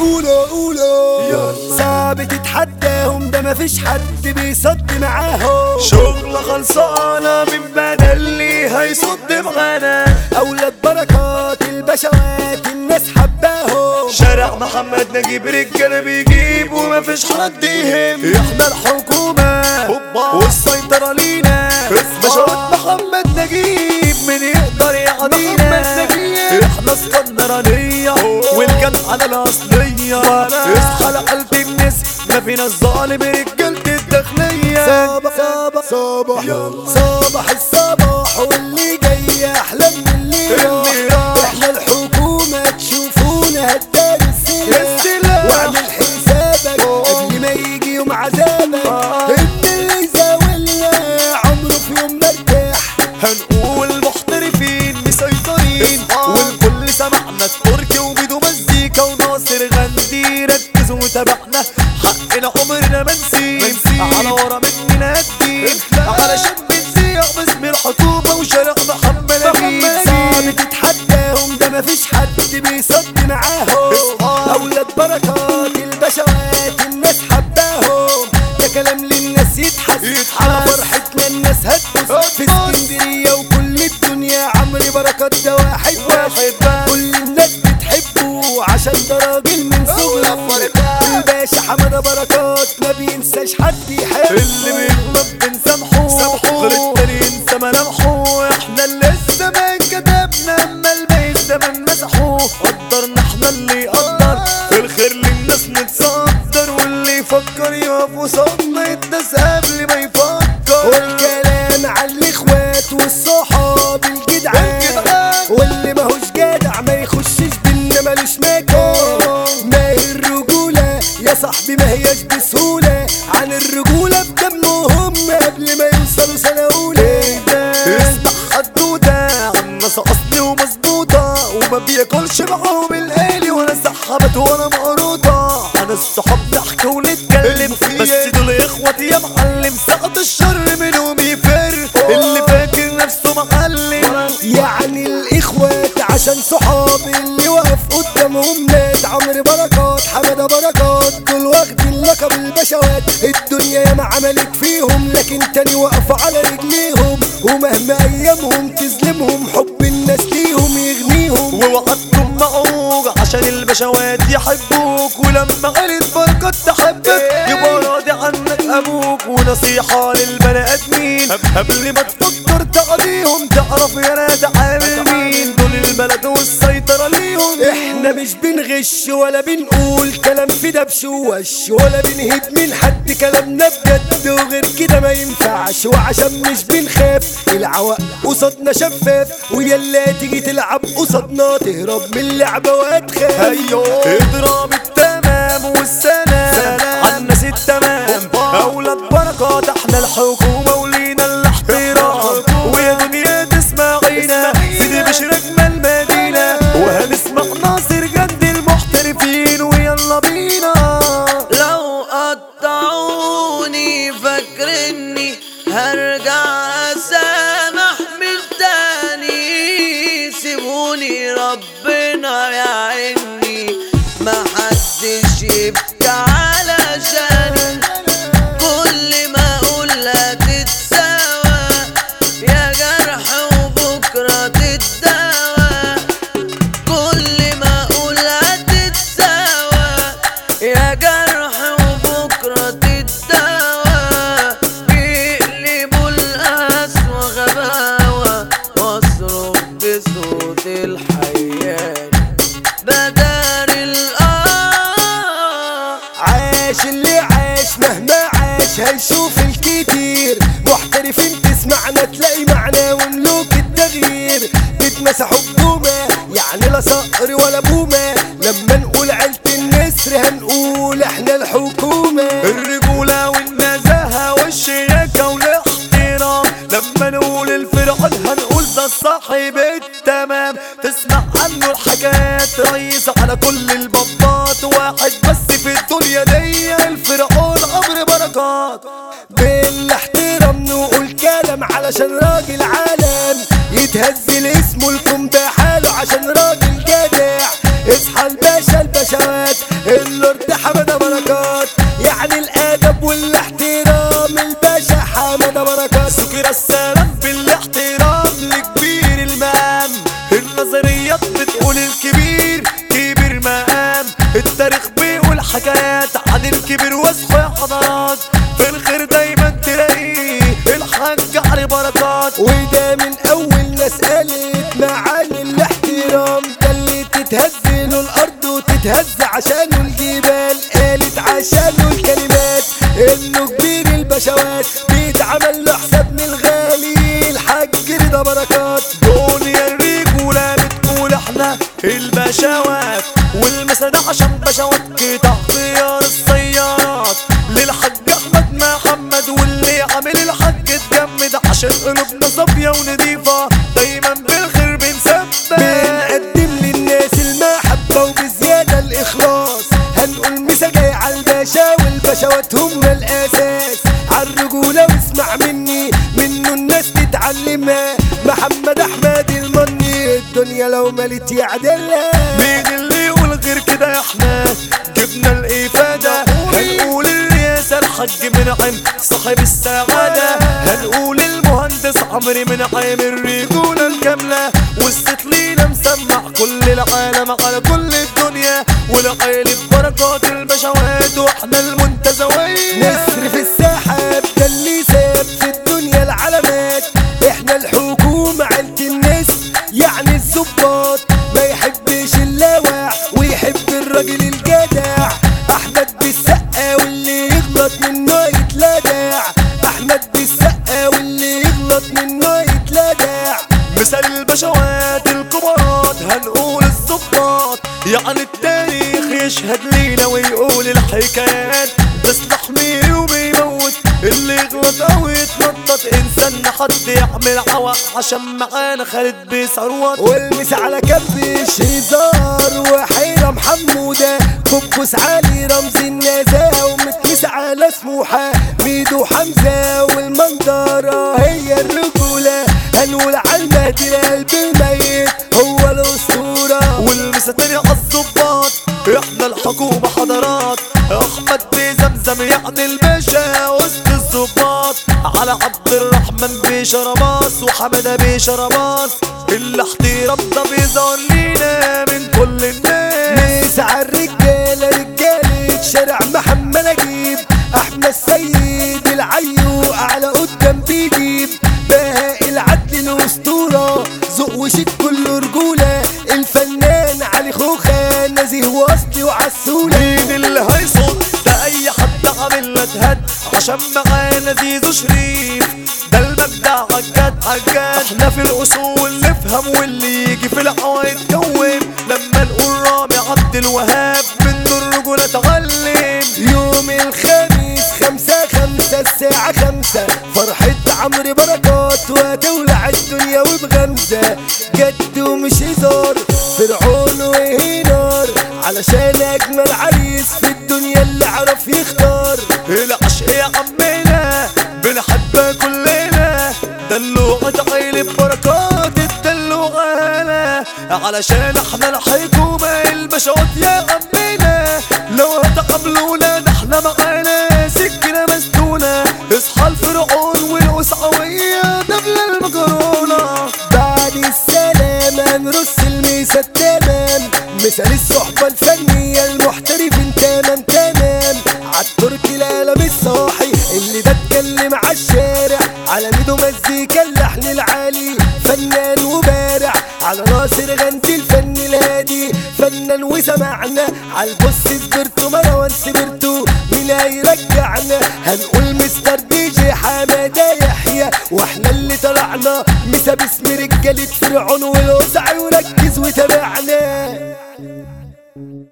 قولوا قولوا صعب تتحداهم ده مفيش حد بيصد معاهم شغلة خلصانة من بدل لي هيصد معانا اولاد بركات البشوات الناس حباهم شارع محمد نجيب رجالة بيجيب ومفيش حد يهم احنا الحكومة والسيطرة لينا بشوات محمد نجيب من يقدر يعدينا احنا اسكندرانية والجدعنة الأصلية اصحى لقلب الناس ما فينا الظالم رجالة الداخلية صباح صباح صباح صباح الصباح واللي جاي احلى من اللي اللي راح راح. احنا الحكومة تشوفونا هدار السلاح السلاح. واعمل حسابك قبل ما يجي يوم عذابك ان اللي زاولنا عمره في يوم مرتاح هنقول محترفين مسيطرين والكل سمعنا التركي وميدو مزيكا وناصر غندي ركزوا وتابعنا حقنا عمرنا ما نسيب على ورا مننا الدين علشان بنسيح باسم الحكومة وشارع محمد أمين صعب تتحداهم ده مفيش حد بيصد معاهم اصحاب. اولاد بركات البشوات الناس حباهم ده كلام للناس يتحس يتحس. على فرحتنا الناس هتبص في اسكندريه وكل الدنيا عمري بركات ده واحد واحد بس. كل الناس بتحبه عشان ده راجل من صغره الباشا حماده بركات ما بينساش حد يحبه اللي بيغلط بنسامحه سامحوه. غير التاني ينسى ملامحه احنا اللي الزمان كتبنا اما الباقي الزمن مسحوه قدرنا احنا اللي يقدر في الخير للناس نتصدر واللي يفكر يقف وصدنا يتنسى قبل ما يفكر والكلام على الاخوات والصحاب الجدعان الجدعان. واللي ماهوش جدع ما يخشش بينا مالوش مكان ما هي الرجولة يا صاحبي ما هياش بسهولة عن الرجولة بدمهم قبل ما يوصلوا سنة أولى اسمع حدودة عن ناس اصلي ومظبوطة وما بياكلش معاهم الالي ولا سحبت ولا مقروطة عن الصحاب نحكي ونتكلم بس دول يا اخواتي يا معلم سقط الشر منهم يفر اللي فاكر نفسه معلم يعني الاخوات عشان صحاب اللي واقف قدامهم ناس عمرو بركات حماده بركات دول واخدين لقب البشوات الدنيا ياما عملت فيهم لكن تاني واقفة على رجليهم ومهما ايامهم تظلمهم حب الناس ليهم يغنيهم ووعدتم معوق عشان البشوات يحبوك ولما عيلة بركات تحبك يبقى راضي عنك ابوك ونصيحة للبني ادمين قبل ما تفكر تعديهم تعرف يا ناس عامل مين دول البلد والسيطرة ليهم احنا مش بنغش ولا بنقول كلام في دبش ووش ولا بنهب من حد كلامنا بجد وغير كده ما ينفعش وعشان مش بنخاف العوق قصادنا شفاف ويلا تيجي تلعب قصادنا تهرب من اللعبة وهتخاف ايوه اضرب التمام والسلام على الناس التمام اولاد بركات احنا الحكومه ولينا الاحترام ويا دنيا تسمعينا سيدي بشر اجمل مدينه وهنسمع ناصر جد المحترفين ويلا بينا لو قطعوني فاكرني هرجع اسامح من تاني سيبوني ربنا يعيني ما حدش يبكي علشاني كل ما اقول هتتساوى يا جرح وبكره تتداوى كل ما اقول هتتساوى يا جرح وبكره تتداوى بيقلبوا القسوة غباوة واصرخ بصوت الحيان بدار الآه عاش اللي عاش مهما عاش هيشوف الكتير محترفين تسمعنا تلاقي معنا وملوك التغيير تتمسحوا بجومة يعني لا صقر ولا بومة لما نقول عيلة النسر هنقول احنا الحكومة الرجولة والنزاهة والشياكة والاحترام لما نقول الفرعون هنقول ده صاحب التمام تسمع عنه الحكايات رئيس على كل البطات واحد بس في الدنيا دي الفرعون عمرو بركات بالاحترام نقول كلام علشان راجل عالم يتهزل اسمه لكم بحاله عشان راجل جدع اصحى الباشا البشوات اللورد حمادة بركات يعني الادب والاحترام الباشا حمادة بركات سكر السلام بالاحترام لكبير المقام النظريات بتقول الكبير كبير مقام التاريخ بيقول حكايات عن الكبير واسخ يا حضارات في الخير دايما تلاقيه الحاج علي بركات وده من اول ناس قالت معاني الاحترام ده اللي تتهز له الارض وتتهز عشانه الجبال قالت عشانه الكلمات انه كبير البشوات بيتعمل له حساب من الغالي الحاج رضا بركات دنيا الرجولة بتقول احنا البشوات والمسا عشان بشوات قطع خيار السيارات للحاج احمد محمد واللي عامل الحاج اتجمد عشان قلوبنا صافية ونضيفة دايما بالخير بنثبت بنقدم للناس المحبة وبزيادة الإخلاص هنقول مسا جاي على الباشا والبشوات هم الأساس عالرجولة واسمع مني منه الناس تتعلمها محمد أحمد المني الدنيا لو ملت يعدلها مين اللي يقول غير كده احنا جبنا الافادة هنقول الرئاسة الحاج منعم صاحب السعادة هنقول المهندس عمرو منعم الرجولة الكاملة والست لينا مسمع كل العالم على كل الدنيا والعيلة بركات البشوات واحنا المنتزوين نسر في السحاب ده اللي ساب في الدنيا العلامات احنا الحكومة عيلة الناس يعني الظباط ما يحبش اللاوع ويحب الراجل الجدع احمد بالسقا واللي يغلط منه يتلدع احمد بالسقا واللي يغلط منه يتلدع مثال البشوات الكبارات هنقول الظباط يعني التاريخ يشهد لينا ويقول الحكايات ده سلاح ميري وبيموت اللي يغلط او يتنطط انسان حد يعمل عوق عشان معانا خالد بيثروت والمس على كبش هزار وحيرة محمودة بوبوس علي رمز النزاهة ومتمس على سموحة ميدو حمزة والمنظرة هي الرجولة هنقول على المهدي القلب الميت هو الأسطورة والمسا تاني عالظباط احنا الحكومة حضارات احمد بزمزم يعني الباشا وسط الظباط على عبد الرحمن بشرباص وحمدة بشرباص الاحترام ده بيظهر لينا من كل الناس نسعى الرجالة رجالة شارع محمد نجيب احمد السيد العيو على قدام بيجيب بهاء العدل الاسطورة ذوق وشيك كله رجولة الفنان علي خوخة نزيه واصلي وعسولة مين اللي هيصد ده اي حد عامل له تهد عشان معانا زيزو شريف ده المبدع عجاد عجاد احنا في الاصول نفهم واللي يجي في الهوا يتكون لما نقول رامي عبد الوهاب منه الرجولة اتعلم يوم الخميس خمسة خمسة الساعة خمسة فرحة عمرو بركات وتولع الدنيا وبغمزة جد ومش هزار فرعون وهنار علشان أجمل عريس في الدنيا اللي عرف يختار العشق يا عمنا بنحبها كلنا دلوعة عيل بركات الدلوعة علشان احنا الحكومة البشوات يا عمنا لو هتقابلونا ده احنا معانا سكينة مسدونة اصحى الفرعون والقسعوية دبلة المكرونة بعد السلام هنرص الميسة التمام مثال الصحبة الفنية المحترفين تمام تمام عالتركي القلم الصاحي اللي ده اتكلم عالشارع على ميدو مزيكا اللحن العالي فنان وبارع على ناصر غنتي الفن الهادي فنان وسمعنا عالبص سبرتو مروان سبرتو مين هيرجعنا هنقول مستر دي جي حمادة يحيى واحنا اللي طلعنا مسا باسم رجالة فرعون والوسع وركز وتابعنا